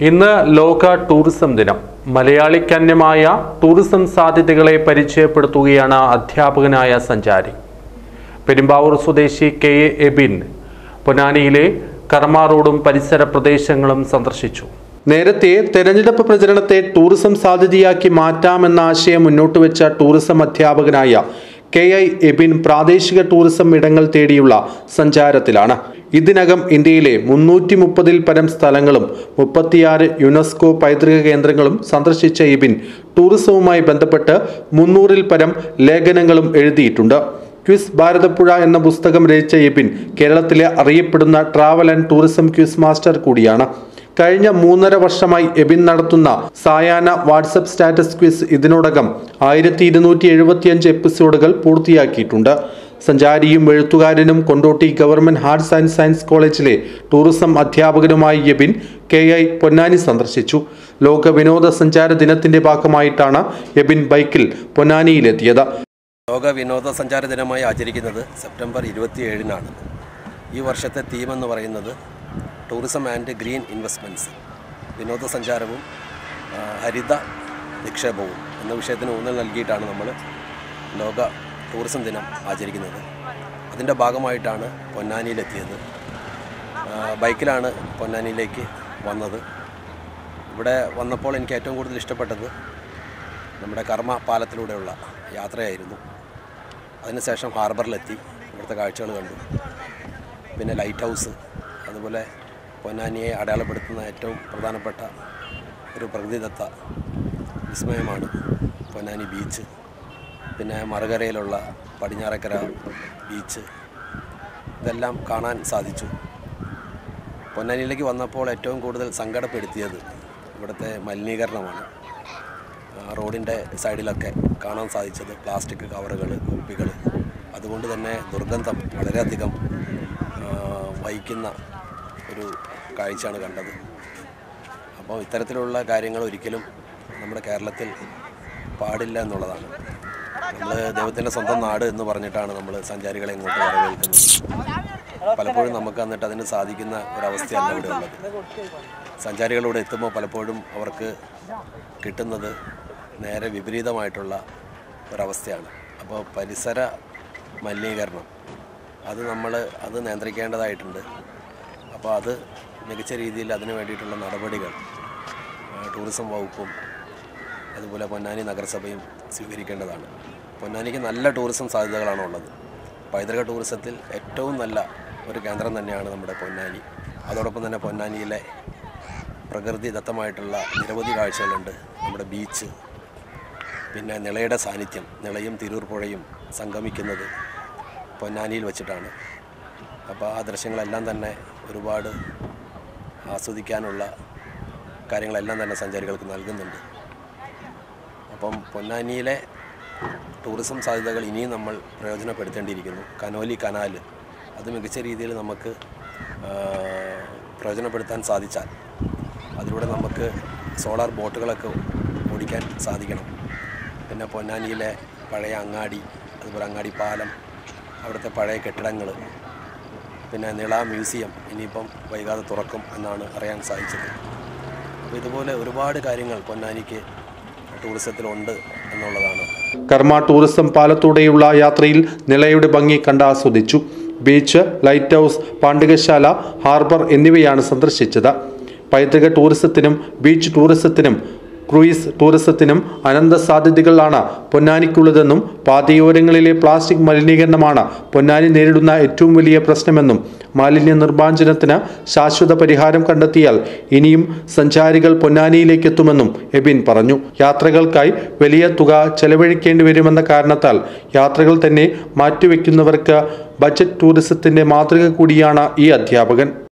ഇന്ന് ലോക ടൂറിസം ദിനം മലയാളിക്കന്യമായ ടൂറിസം സാധ്യതകളെ പരിചയപ്പെടുത്തുകയാണ് അധ്യാപകനായ സഞ്ചാരി പെരുമ്പാവൂർ സ്വദേശി കെ എ എബിൻ പൊന്നാനിയിലെ കർമ്മ റോഡും പരിസര പ്രദേശങ്ങളും സന്ദർശിച്ചു നേരത്തെ തെരഞ്ഞെടുപ്പ് പ്രചരണത്തെ ടൂറിസം സാധ്യതയാക്കി മാറ്റാമെന്ന ആശയം മുന്നോട്ട് വെച്ച ടൂറിസം അധ്യാപകനായ കെ ഐ എബിൻ പ്രാദേശിക ടൂറിസം ഇടങ്ങൾ തേടിയുള്ള സഞ്ചാരത്തിലാണ് ഇതിനകം ഇന്ത്യയിലെ മുന്നൂറ്റി മുപ്പതിൽ പരം സ്ഥലങ്ങളും മുപ്പത്തിയാറ് യുനെസ്കോ പൈതൃക കേന്ദ്രങ്ങളും സന്ദർശിച്ച എബിൻ ടൂറിസവുമായി ബന്ധപ്പെട്ട് മുന്നൂറിൽ പരം ലേഖനങ്ങളും എഴുതിയിട്ടുണ്ട് ക്വിസ് ഭാരതപ്പുഴ എന്ന പുസ്തകം രചിച്ച എബിൻ കേരളത്തിലെ അറിയപ്പെടുന്ന travel and tourism quiz master കൂടിയാണ് കഴിഞ്ഞ മൂന്നര വർഷമായി എബിൻ നടത്തുന്ന സായാഹ്ന വാട്സപ്പ് സ്റ്റാറ്റസ് ക്വിസ് ഇതിനോടകം ആയിരത്തി ഇരുന്നൂറ്റി എഴുപത്തിയഞ്ച് എപ്പിസോഡുകൾ പൂർത്തിയാക്കിയിട്ടുണ്ട് സഞ്ചാരിയും എഴുത്തുകാരനും Kondotty government arts and science കോളേജിലെ ടൂറിസം അധ്യാപകനുമായ യബിൻ കെ ഐ പൊന്നാനി സന്ദർശിച്ചു ലോക വിനോദസഞ്ചാര ദിനത്തിന്റെ ഭാഗമായിട്ടാണ് യബിൻ ബൈക്കിൽ പൊന്നാനിയിലെത്തിയത് ലോക വിനോദസഞ്ചാര ദിനമായി ആചരിക്കുന്നത് സെപ്റ്റംബർ ഇരുപത്തിയേഴിനാണ് ഈ വർഷത്തെ തീം എന്ന് പറയുന്നത് ടൂറിസം ആൻഡ് ഗ്രീൻ ഇൻവെസ്റ്റ്മെൻറ്റ്സ് വിനോദസഞ്ചാരവും ആ, ഹരിത നിക്ഷേപവും എന്ന വിഷയത്തിന് ഊന്നൽ നൽകിയിട്ടാണ് നമ്മൾ ലോക ടൂറിസം ദിനം ആചരിക്കുന്നത് അതിൻ്റെ ഭാഗമായിട്ടാണ് പൊന്നാനിയിലെത്തിയത് ആ, ബൈക്കിലാണ് പൊന്നാനിയിലേക്ക് വന്നത് ഇവിടെ വന്നപ്പോൾ എനിക്ക് ഏറ്റവും കൂടുതൽ ഇഷ്ടപ്പെട്ടത് നമ്മുടെ കർമ്മ പാലത്തിലൂടെയുള്ള യാത്രയായിരുന്നു അതിനുശേഷം ഹാർബറിലെത്തി ഇവിടുത്തെ കാഴ്ചകൾ കണ്ടു പിന്നെ ലൈറ്റ് ഹൗസ് അതുപോലെ പൊന്നാനിയെ അടയാളപ്പെടുത്തുന്ന ഏറ്റവും പ്രധാനപ്പെട്ട ഒരു പ്രകൃതിദത്ത വിസ്മയമാണ് പൊന്നാനി ബീച്ച് പിന്നെ മറുകരയിലുള്ള പടിഞ്ഞാറക്കര ബീച്ച് ഇതെല്ലാം കാണാൻ സാധിച്ചു പൊന്നാനിയിലേക്ക് വന്നപ്പോൾ ഏറ്റവും കൂടുതൽ സങ്കടപ്പെടുത്തിയത് ഇവിടുത്തെ മലിനീകരണമാണ് ആ, റോഡിൻ്റെ സൈഡിലൊക്കെ കാണാൻ സാധിച്ചത് പ്ലാസ്റ്റിക് കവറുകൾ കുപ്പികൾ അതുകൊണ്ട് തന്നെ ദുർഗന്ധം വളരെയധികം ആ, വഹിക്കുന്ന ഒരു കാഴ്ചയാണ് കണ്ടത് അപ്പോൾ ഇത്തരത്തിലുള്ള കാര്യങ്ങൾ ഒരിക്കലും നമ്മുടെ കേരളത്തിൽ പാടില്ല എന്നുള്ളതാണ് നമ്മൾ ദൈവത്തിൻ്റെ സ്വന്തം നാട് എന്ന് പറഞ്ഞിട്ടാണ് നമ്മൾ സഞ്ചാരികളെ ഇങ്ങോട്ട് വരവേൽക്കുന്നത് പലപ്പോഴും നമുക്ക് എന്നിട്ട് അതിന് സാധിക്കുന്ന ഒരവസ്ഥയല്ല ഇവിടെ ഉള്ളത് സഞ്ചാരികളിവിടെ എത്തുമ്പോൾ പലപ്പോഴും അവർക്ക് കിട്ടുന്നത് നേരെ വിപരീതമായിട്ടുള്ള ഒരവസ്ഥയാണ് അപ്പോൾ പരിസര മലിനീകരണം അത് നമ്മൾ അത് നിയന്ത്രിക്കേണ്ടതായിട്ടുണ്ട് അപ്പോൾ അത് മികച്ച രീതിയിൽ അതിന് വേണ്ടിയിട്ടുള്ള നടപടികൾ ആ, ടൂറിസം വകുപ്പും അതുപോലെ പൊന്നാനി നഗരസഭയും സ്വീകരിക്കേണ്ടതാണ് പൊന്നാനിക്ക് നല്ല ടൂറിസം സാധ്യതകളാണ് ഉള്ളത് പൈതൃക ടൂറിസത്തിൽ ഏറ്റവും നല്ല ഒരു കേന്ദ്രം തന്നെയാണ് നമ്മുടെ പൊന്നാനി അതോടൊപ്പം തന്നെ പൊന്നാനിയിലെ പ്രകൃതിദത്തമായിട്ടുള്ള നിരവധി കാഴ്ചകളുണ്ട് നമ്മുടെ ബീച്ച് പിന്നെ നിളയുടെ സാന്നിധ്യം നിളയും തിരൂർ പുഴയും സംഗമിക്കുന്നത് പൊന്നാനിയിൽ വെച്ചിട്ടാണ് അപ്പോൾ ആ ദൃശ്യങ്ങളെല്ലാം തന്നെ ഒരുപാട് ആസ്വദിക്കാനുള്ള കാര്യങ്ങളെല്ലാം തന്നെ സഞ്ചാരികൾക്ക് നൽകുന്നുണ്ട് അപ്പം പൊന്നാനിയിലെ ടൂറിസം സാധ്യതകൾ ഇനിയും നമ്മൾ പ്രയോജനപ്പെടുത്തേണ്ടിയിരിക്കുന്നു കനോലി കനാൽ അത് മികച്ച രീതിയിൽ നമുക്ക് ആ, പ്രയോജനപ്പെടുത്താൻ സാധിച്ചാൽ അതിലൂടെ നമുക്ക് സോളാർ ബോട്ടുകളൊക്കെ ഓടിക്കാൻ സാധിക്കണം പിന്നെ പൊന്നാനിയിലെ പഴയ അങ്ങാടി അതുപോലെ അങ്ങാടി പാലം അവിടുത്തെ പഴയ കെട്ടിടങ്ങൾ പിന്നെ നിള മ്യൂസിയം ഇനിയിപ്പം വൈകാതെ തുറക്കും എന്നാണ് അറിയാൻ സാധിച്ചത് അപ്പോൾ ഇതുപോലെ ഒരുപാട് കാര്യങ്ങൾ പൊന്നാനിക്ക് ടൂറിസത്തിലുണ്ട് എന്നുള്ളതാണ് കർമ്മ ടൂറിസം പാലത്തൂടെയുള്ള യാത്രയിൽ നിളയുടെ ഭംഗി കണ്ടാസ്വദിച്ചു beach light house Pandikasala harbour എന്നിവയാണ് സന്ദർശിച്ചത് പൈതൃക ടൂറിസത്തിനും ബീച്ച് ടൂറിസത്തിനും ക്രൂയിസ് ടൂറിസത്തിനും അനന്ത സാധ്യതകളാണ് പൊന്നാനിക്കുള്ളതെന്നും പാതയോരങ്ങളിലെ പ്ലാസ്റ്റിക് മലിനീകരണമാണ് പൊന്നാനി നേരിടുന്ന ഏറ്റവും വലിയ പ്രശ്നമെന്നും മാലിന്യ നിർമ്മാർജ്ജനത്തിന് ശാശ്വത പരിഹാരം കണ്ടെത്തിയാൽ ഇനിയും സഞ്ചാരികൾ പൊന്നാനിയിലേക്ക് എത്തുമെന്നും എബിൻ പറഞ്ഞു യാത്രകൾക്കായി വലിയ തുക ചെലവഴിക്കേണ്ടി വരുമെന്ന കാരണത്താൽ യാത്രകൾ തന്നെ മാറ്റിവെക്കുന്നവർക്ക് ബജറ്റ് ടൂറിസത്തിന്റെ മാതൃക കൂടിയാണ് ഈ അധ്യാപകൻ